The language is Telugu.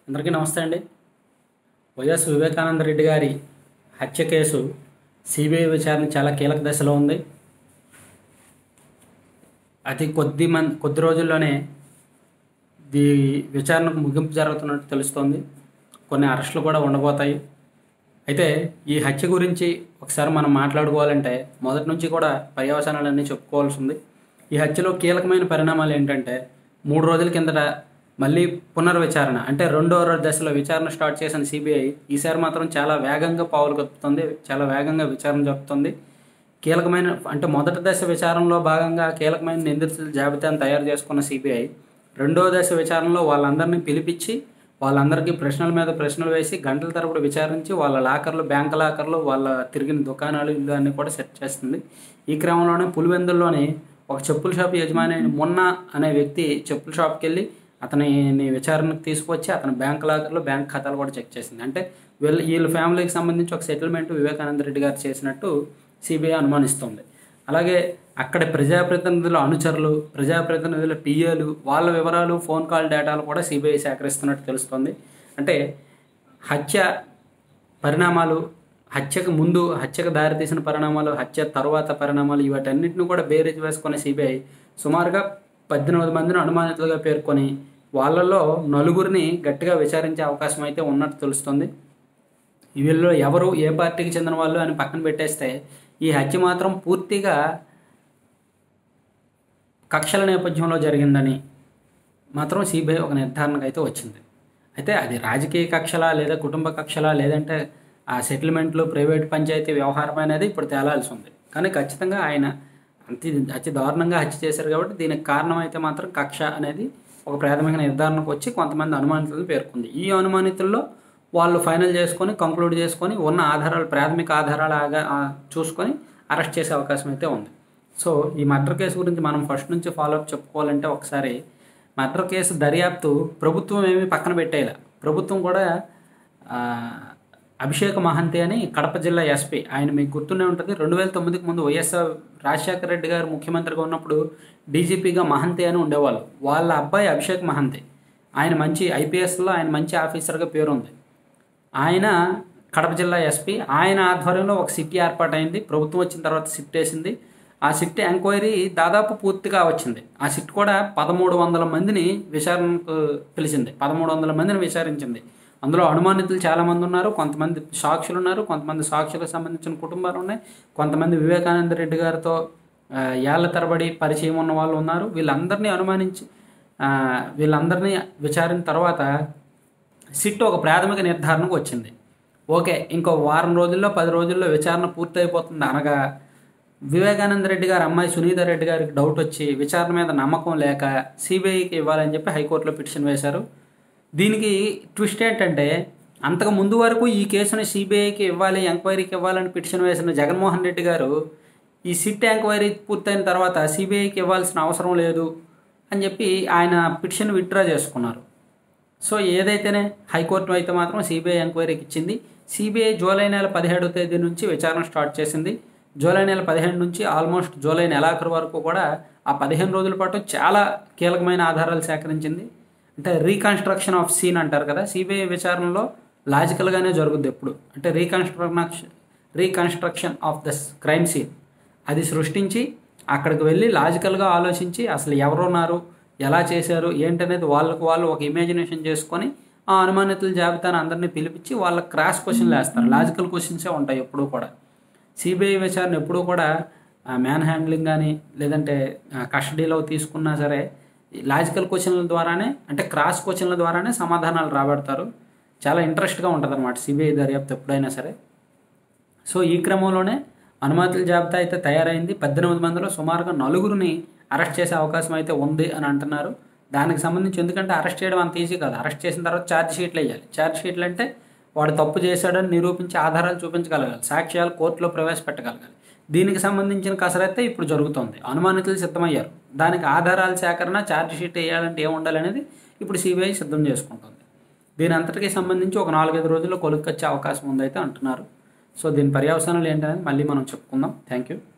అందరికీ నమస్తే అండి వైఎస్ వివేకానంద రెడ్డి గారి హత్య కేసు సిబిఐ విచారణ చాలా కీలక దశలో ఉంది అతి కొద్ది మంది కొద్ది రోజుల్లోనే దీ విచారణకు ముగింపు జరుగుతున్నట్టు తెలుస్తోంది కొన్ని అరెస్టులు కూడా ఉండబోతాయి అయితే ఈ హత్య గురించి ఒకసారి మనం మాట్లాడుకోవాలంటే మొదటి నుంచి కూడా పర్యవసానాలన్నీ చెప్పుకోవాల్సి ఉంది ఈ హత్యలో కీలకమైన పరిణామాలు ఏంటంటే మూడు రోజుల కిందట మళ్ళీ పునర్విచారణ అంటే రెండో రోజు దశలో విచారణ స్టార్ట్ చేసిన సిబిఐ ఈసారి మాత్రం చాలా వేగంగా పావులు కలుపుతుంది చాలా వేగంగా విచారణ జరుపుతుంది కీలకమైన అంటే మొదటి దశ విచారణలో భాగంగా కీలకమైన నిందితుల జాబితాను తయారు చేసుకున్న సిబిఐ రెండో దశ విచారణలో వాళ్ళందరినీ పిలిపించి వాళ్ళందరికీ ప్రశ్నల మీద ప్రశ్నలు వేసి గంటల తరబడి విచారించి వాళ్ళ లాకర్లు బ్యాంక్ లాకర్లు వాళ్ళ తిరిగిన దుకాణాలు ఇల్లు అన్నీ కూడా సెట్ చేస్తుంది ఈ క్రమంలోనే పులివెందుల్లోని ఒక చెప్పుల షాప్ యజమాని అయిన మొన్న అనే వ్యక్తి చెప్పుల షాప్కి వెళ్ళి అతని విచారణకు తీసుకొచ్చి అతని బ్యాంక్ లాకర్లో బ్యాంక్ ఖాతాలు కూడా చెక్ చేసింది అంటే వీళ్ళ వీళ్ళ ఫ్యామిలీకి సంబంధించి ఒక సెటిల్మెంట్ వివేకానంద రెడ్డి గారు చేసినట్టు సిబిఐ అనుమానిస్తుంది అలాగే అక్కడ ప్రజాప్రతినిధుల అనుచరులు ప్రజాప్రతినిధుల పిఏలు వాళ్ళ వివరాలు ఫోన్ కాల్ డేటాలు కూడా సిబిఐ సేకరిస్తున్నట్టు తెలుస్తుంది అంటే హత్య పరిణామాలు హత్యకు ముందు హత్యకు దారితీసిన పరిణామాలు హత్య తర్వాత పరిణామాలు వాటన్నిటిని కూడా బేరీజ్ వేసుకునే సిబిఐ సుమారుగా పద్దెనిమిది మందిని అనుమానితులుగా పేర్కొని వాళ్ళల్లో నలుగురిని గట్టిగా విచారించే అవకాశం అయితే ఉన్నట్టు తెలుస్తుంది వీళ్ళు ఎవరు ఏ పార్టీకి చెందిన వాళ్ళు అని పక్కన పెట్టేస్తే ఈ హత్య మాత్రం పూర్తిగా కక్షల నేపథ్యంలో జరిగిందని మాత్రం సిబిఐ ఒక నిర్ధారణకు అయితే వచ్చింది అయితే అది రాజకీయ కక్షలా లేదా కుటుంబ కక్షలా లేదంటే ఆ సెటిల్మెంట్లు ప్రైవేట్ పంచాయతీ వ్యవహారం అనేది ఇప్పుడు తేలాల్సి ఉంది కానీ ఖచ్చితంగా ఆయన అతి అతి దారుణంగా హత్య చేశారు కాబట్టి దీనికి కారణం అయితే మాత్రం కక్ష అనేది ఒక ప్రాథమిక నిర్ధారణకు వచ్చి కొంతమంది అనుమానితులను పేర్కొంది ఈ అనుమానితుల్లో వాళ్ళు ఫైనల్ చేసుకొని కంక్లూడ్ చేసుకొని ఉన్న ఆధారాలు ప్రాథమిక ఆధారాలు ఆగా- ఆ చూసుకొని అరెస్ట్ చేసే అవకాశం అయితే ఉంది సో ఈ మర్డర్ కేసు గురించి మనం ఫస్ట్ నుంచి ఫాలోఅప్ చెప్పుకోవాలంటే ఒకసారి మర్డర్ కేసు దర్యాప్తు ప్రభుత్వం ఏమీ పక్కన పెట్టేలా ప్రభుత్వం కూడా ఆ, అభిషేక్ మహంతి అని కడప జిల్లా ఎస్పీ ఆయన మీకు గుర్తునే ఉంటుంది రెండు వేల తొమ్మిదికి ముందు వైఎస్ఆర్ రాజశేఖర రెడ్డి గారు ముఖ్యమంత్రిగా ఉన్నప్పుడు డీజీపీగా మహంతి అని ఉండేవాళ్ళు వాళ్ళ అబ్బాయి అభిషేక్ మహంతి ఆయన మంచి ఐపీఎస్లో ఆయన మంచి ఆఫీసర్గా పేరుంది ఆయన కడప జిల్లా ఎస్పీ ఆయన ఆధ్వర్యంలో ఒక సిట్ ఏర్పాటైంది ప్రభుత్వం వచ్చిన తర్వాత సిట్ వేసింది ఆ సిట్ ఎంక్వైరీ దాదాపు పూర్తిగా వచ్చింది ఆ సిట్ కూడా పదమూడు వందల మందిని విచారణకు పిలిచింది పదమూడు వందల మందిని విచారించింది అందులో అనుమానితులు చాలామంది ఉన్నారు కొంతమంది సాక్షులు ఉన్నారు కొంతమంది సాక్షులకు సంబంధించిన కుటుంబాలు ఉన్నాయి కొంతమంది వివేకానంద రెడ్డి గారితో ఆ, ఏళ్ల తరబడి పరిచయం ఉన్న వాళ్ళు ఉన్నారు వీళ్ళందరినీ అనుమానించి ఆ, వీళ్ళందరినీ విచారణ తర్వాత సిట్ ఒక ప్రాథమిక నిర్ధారణకు వచ్చింది ఓకే ఇంకో వారం రోజుల్లో పది రోజుల్లో విచారణ పూర్తయిపోతుంది అనగా వివేకానంద రెడ్డి గారి అమ్మాయి సునీత రెడ్డి గారికి డౌట్ వచ్చి విచారణ మీద నమ్మకం లేక సిబిఐకి ఇవ్వాలని చెప్పి హైకోర్టులో పిటిషన్ వేశారు దీనికి ట్విస్ట్ ఏంటంటే అంతకు ముందు వరకు ఈ కేసుని సిబిఐకి ఇవ్వాలి ఎంక్వైరీకి ఇవ్వాలని పిటిషన్ వేసిన జగన్మోహన్ రెడ్డి గారు ఈ సిట్ ఎంక్వైరీ పూర్తయిన తర్వాత సిబిఐకి ఇవ్వాల్సిన అవసరం లేదు అని చెప్పి ఆయన పిటిషన్ విత్డ్రా చేసుకున్నారు సో ఏదైతేనే హైకోర్టు అయితే మాత్రం సిబిఐ ఎంక్వైరీకి ఇచ్చింది సిబిఐ జూలై నెల పదిహేడవ తేదీ నుంచి విచారణ స్టార్ట్ చేసింది జూలై నెల పదిహేడు నుంచి ఆల్మోస్ట్ జూలై నెలాఖరు వరకు కూడా ఆ పదిహేను రోజుల పాటు చాలా కీలకమైన ఆధారాలు సేకరించింది అంటే రీకన్స్ట్రక్షన్ ఆఫ్ సీన్ అంటారు కదా సిబిఐ విచారణలో లాజికల్గానే జరుగుద్ది ఎప్పుడు అంటే reconstruction reconstruction of the crime scene అది సృష్టించి అక్కడికి వెళ్ళి లాజికల్గా ఆలోచించి అసలు ఎవరున్నారు ఎలా చేశారు ఏంటనేది వాళ్ళకు వాళ్ళు ఒక ఇమాజినేషన్ చేసుకొని ఆ అనుమానితుల జాబితాను అందరినీ పిలిపించి వాళ్ళ క్రాస్ క్వశ్చన్లు వేస్తారు లాజికల్ క్వశ్చన్సే ఉంటాయి ఎప్పుడూ కూడా సిబిఐ విచారణ ఎప్పుడూ కూడా మ్యాన్ హ్యాండ్లింగ్ కానీ లేదంటే ఆ, కస్టడీలో తీసుకున్నా సరే లాజికల్ క్వశ్చన్ల ద్వారానే అంటే క్రాస్ క్వశ్చన్ల ద్వారానే సమాధానాలు రాబడతారు చాలా ఇంట్రెస్ట్గా ఉంటుంది అనమాట సిబిఐ దర్యాప్తు ఎప్పుడైనా సరే సో ఈ క్రమంలోనే అనుమతుల జాబితా అయితే తయారైంది పద్దెనిమిది మందిలో సుమారుగా నలుగురిని అరెస్ట్ చేసే అవకాశం అయితే ఉంది అని అంటున్నారు దానికి సంబంధించి ఎందుకంటే అరెస్ట్ చేయడం అంత ఈజీ కాదు అరెస్ట్ చేసిన తర్వాత ఛార్జ్ షీట్లు వేయాలి ఛార్జ్ షీట్లు అంటే వాడు తప్పు చేశాడని నిరూపించి ఆధారాలు చూపించగలగాలి సాక్ష్యాలు కోర్టులో ప్రవేశపెట్టగలగాలి దీనికి సంబంధించిన కసరత్తే ఇప్పుడు జరుగుతోంది అనుమానితులు సిద్ధమయ్యారు దానికి ఆధారాల సేకరణ ఛార్జ్ షీట్ వేయాలంటే ఏం ఉండాలనేది ఇప్పుడు సిబిఐ సిద్ధం చేసుకుంటుంది దీని అంతటికీ సంబంధించి ఒక నాలుగైదు రోజుల్లో కొలుక్కొచ్చే అవకాశం ఉందైతే అంటున్నారు సో దీని పర్యవసానాలు ఏంటనేది మళ్ళీ మనం చెప్పుకుందాం థ్యాంక్ యూ